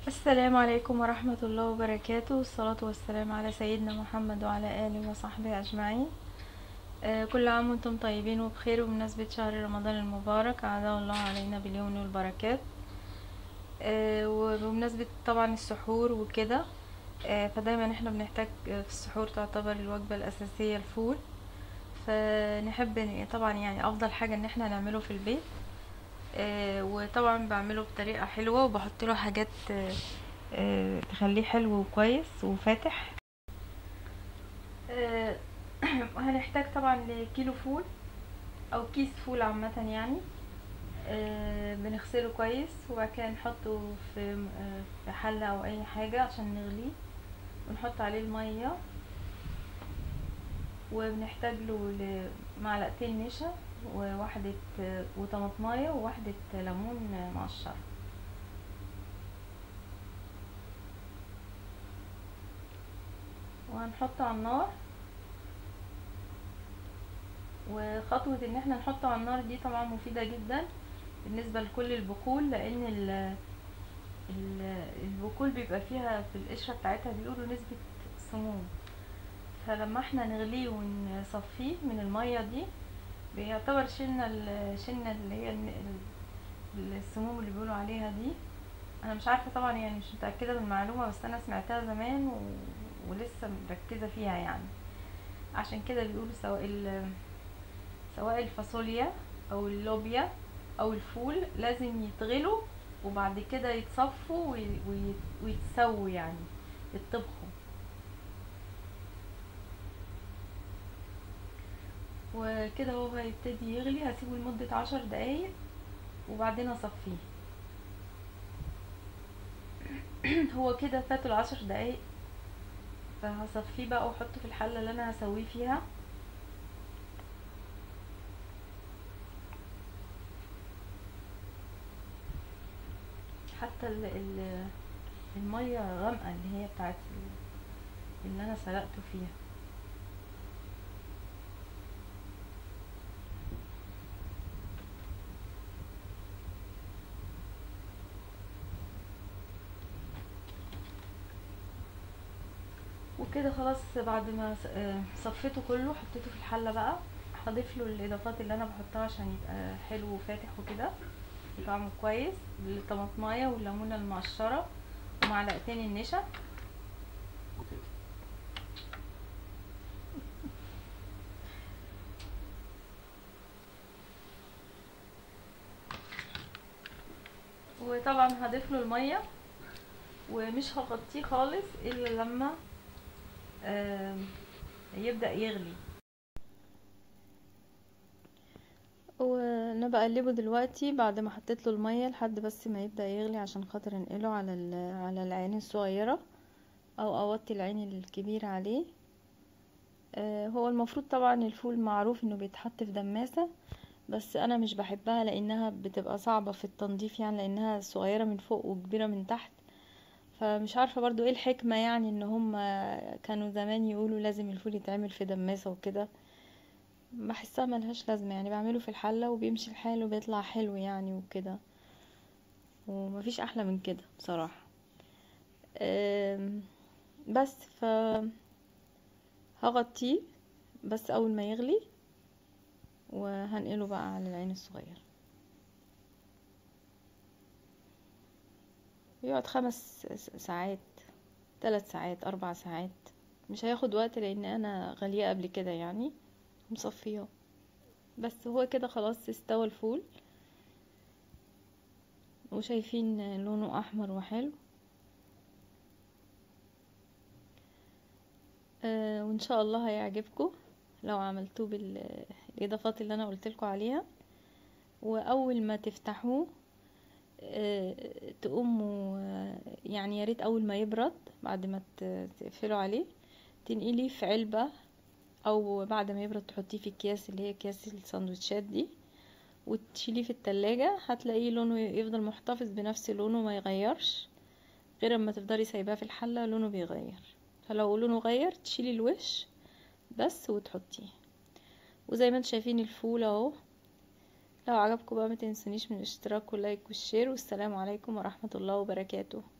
السلام عليكم ورحمة الله وبركاته والصلاة والسلام على سيدنا محمد وعلى آله وصحبه أجمعين آه، كل عام وانتم طيبين وبخير وبمناسبة شهر رمضان المبارك أعاده الله علينا باليمن والبركات آه، وبمناسبة طبعا السحور وكده آه، فدايما احنا بنحتاج في السحور تعتبر الوجبة الأساسية الفول فنحب ن- طبعا يعني أفضل حاجة ان احنا نعمله في البيت آه، وطبعا بعمله بطريقة حلوة وبحط له حاجات آه، آه، تخليه حلو وكويس وفاتح آه، هنحتاج طبعا لكيلو فول او كيس فول عامة يعني آه، بنغسله كويس وبعد كده نحطه في آه، في حلة او اي حاجة عشان نغليه ونحط عليه المية وبنحتاج له معلقتين نشا وواحدة آه، وطماطماية وواحدة ليمون آه، مقشرة وهنحطه على النار وخطوة ان احنا نحطه على النار دي طبعا مفيدة جدا بالنسبة لكل البقول لان ال ال- البقول بيبقى فيها في القشرة بتاعتها بيقولوا نسبة سموم فلما احنا نغليه ونصفيه من المية دي بيعتبر شلنا ال- شلنا اللي هي الن- ال- السموم اللي بيقولوا عليها دي انا مش عارفة طبعا يعني مش متأكدة من المعلومة بس انا سمعتها زمان و... ولسه مركزة فيها يعني عشان كده بيقولوا سواء ال... سواء الفاصوليا او اللوبيا او الفول لازم يتغلوا وبعد كده يتصفوا وي... وي... ويتسووا يعني يتطبخوا وكده هو هيبتدي يغلي هسيبه لمدة عشر دقايق وبعدين اصفيه هو كده فات العشر دقايق فهصفيه بقى واحطه في الحلة اللي انا هسويه فيها حتى ال ال المية غامقة اللي هي بتاعت ال- اللي انا سلقته فيها وكده خلاص بعد ما س- آه، صفيته كله حطيته في الحلة بقى هضيف له الاضافات اللي انا بحطها عشان يبقى حلو وفاتح وكده طعمه كويس الطماطمايه والليمونه المقشره ومعلقتين النشا وطبعا هضيف له الميه ومش هغطيه خالص الا لما آم، يبدأ يغلي وانا بقلبه دلوقتي بعد ما حطيت له الميه لحد بس ما يبدأ يغلي عشان خاطر انقله على ال- على العين الصغيره او اوطي العين الكبيره عليه آه، هو المفروض طبعا الفول معروف انه بيتحط في دماسه بس انا مش بحبها لانها بتبقى صعبه في التنظيف يعني لانها صغيره من فوق وكبيره من تحت فمش عارفه برضو ايه الحكمه يعني ان هم كانوا زمان يقولوا لازم الفول يتعمل في دماسه وكده بحسها ملهاش لازمه يعني بعمله في الحله وبيمشي الحال وبيطلع حلو يعني وكده ومفيش احلى من كده بصراحه أم، بس ف هغطيه بس اول ما يغلي وهنقله بقى على العين الصغير يقعد خمس س- ساعات ثلاث ساعات اربع ساعات مش هياخد وقت لان انا غالية قبل كده يعني مصفيه بس هو كده خلاص استوى الفول وشايفين لونه احمر وحلو آه وان شاء الله هيعجبكم لو عملتوه بالاضافات اللي انا قلتلكوا عليها واول ما تفتحوه آه، تقوموا آه، يعني يا ريت اول ما يبرد بعد ما ت- تقفلوا عليه تنقليه في علبة او بعد ما يبرد تحطيه في اكياس اللي هي اكياس الساندوتشات دي وتشيليه في التلاجة هتلاقيه لونه يفضل محتفظ بنفس لونه ما يغيرش غير اما تفضلي سايباه في الحلة لونه بيغير فلو لونه غير تشيلي الوش بس وتحطيه وزي ما انتم شايفين الفول اهو لو عجبكم بقى ما تنسونيش من الاشتراك واللايك والشير والسلام عليكم ورحمة الله وبركاته